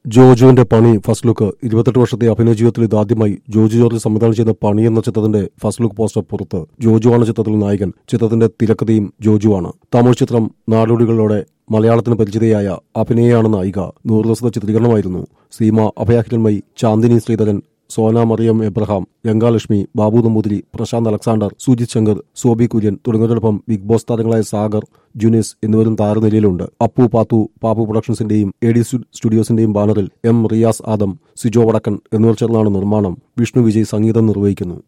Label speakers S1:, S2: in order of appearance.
S1: ജോജുവിന്റെ പണി first look ഇരുപത്തെട്ട് വർഷത്തെ അഭിനയ ജീവിതത്തിൽ ഇതാദ്യമായി ജോജു ജോർജ് സംവിധാനം ചെയ്ത പണി എന്ന ചിത്രത്തിന്റെ ഫസ്റ്റ് ലുക്ക് പോസ്റ്റർ പുറത്ത് ജോജുവാണ് ചിത്രത്തിൽ നായകൻ ചിത്രത്തിന്റെ തിരക്കഥയും ജോജുവാണ് തമിഴ് ചിത്രം നാടോടികളോടെ മലയാളത്തിന് പരിചിതയായ അഭിനയാണ് നായിക നൂറ് ദിവസത്തെ ചിത്രീകരണമായിരുന്നു സീമ അഭയാഹിരൺമയി ചാന്ദിനി ശ്രീധരൻ സോന മറിയം എബ്രഹാം രംഗാലക്ഷ്മി ബാബു നമ്പൂതിരി പ്രശാന്ത് അലക്സാണ്ടർ സുജിത് ശങ്കർ സോബി കുര്യൻ തുടങ്ങിയവരോടൊപ്പം ബിഗ് ബോസ് താരങ്ങളായ സാഗർ ജുനീസ് എന്നിവരും താരനിലയിലുണ്ട് അപ്പു പാത്തു പാപ്പു പ്രൊഡക്ഷൻസിന്റെയും എ ഡി സ്റ്റുഡിയോസിന്റെയും ബാനറിൽ എം റിയാസ് ആദം സിജോ വടക്കൻ എന്നിവർ ചേർന്നാണ് നിർമ്മാണം വിഷ്ണു വിജയ് സംഗീതം നിർവഹിക്കുന്നു